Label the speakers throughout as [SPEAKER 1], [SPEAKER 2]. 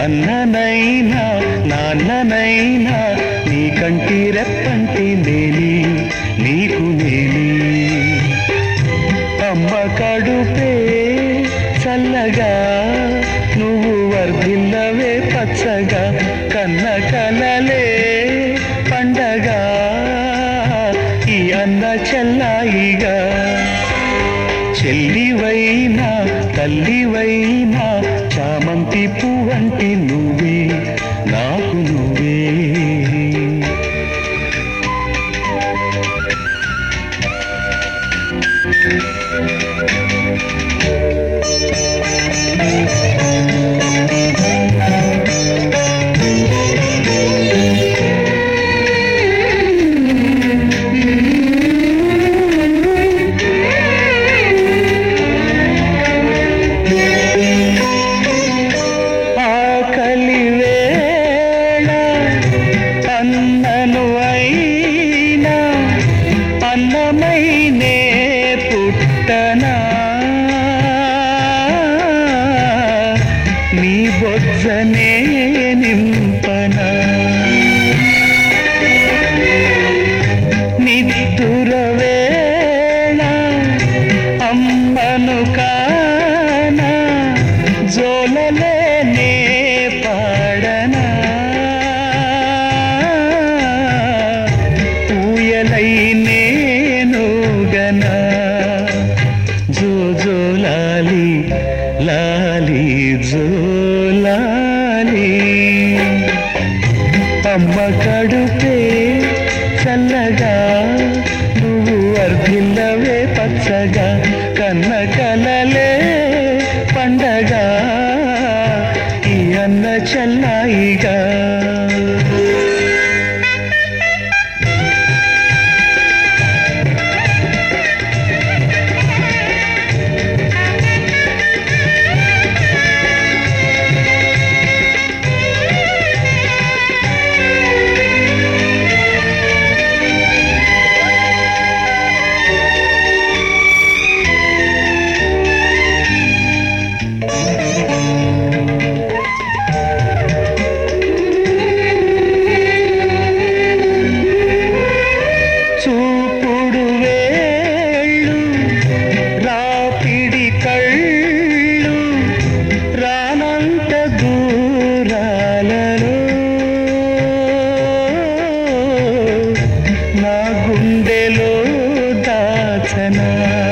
[SPEAKER 1] అన్ననైనా నాన్ననైనా నీ కంటి రెప్పంటి నేని నీకు నేని అమ్మ కడుపే చల్లగా నువ్వు వర్ధిల్లవే పచ్చగా కన్న కలలే పండగ ఈ అన్న చెల్లాయిగా చెల్లివైనా తల్లివైనా చామంతి పువ్వంటి నువ్వే నాకు నువ్వే ఆకలి వేళ అన్నను అయినా అన్నమైనే పుట్టనా నీ బొజ్జనే నింపనా నిద్దుర వేళ అమ్మను కానా జోలలేనే పాడనా ఊయలై నేను గనా జో జో లాలి లాలి జో లాలి అమ్మ కడుపే చల్లగా నువ్వు వర్ధిల్లవే పచ్చగా కన్న కలలే పండగ ఈ అన్న చల్లాయిగా చూపుడు వేళ్ళు రాపిడి కళ్ళు రానంత దూరాలలో నా గుండెలో దాచనా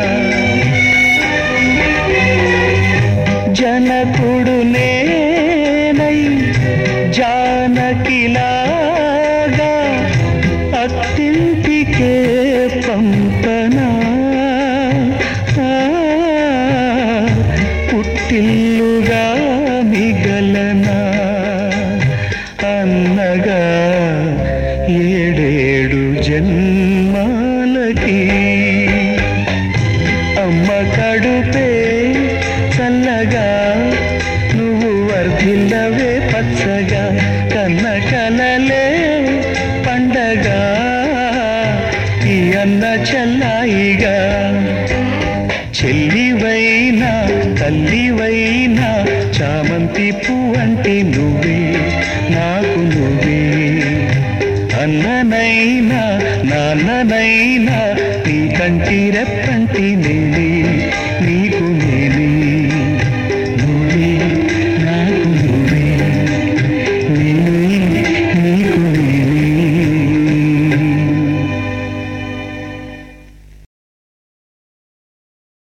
[SPEAKER 1] జనకుడు నేనై జానకిలాగా అత్తింటికే పంపనా ఆ, పుట్టిల్లుగా మిగలనా అన్నగా ఏడేడు జన్మాలకి అమ్మ కడుపే చల్లగా నువ్వు వర్ధిల్లవే పచ్చగా కన్న కలలే పండగ ఈ అన్న చల్లాయిగా చెల్లివైనా తల్లివైనా చామంతి పువ్వంటి నువ్వే నాకు నువ్వే అన్ననైనా నాన్ననైనా నీ కంటి రెప్పంటి నేనే నీకు నేనే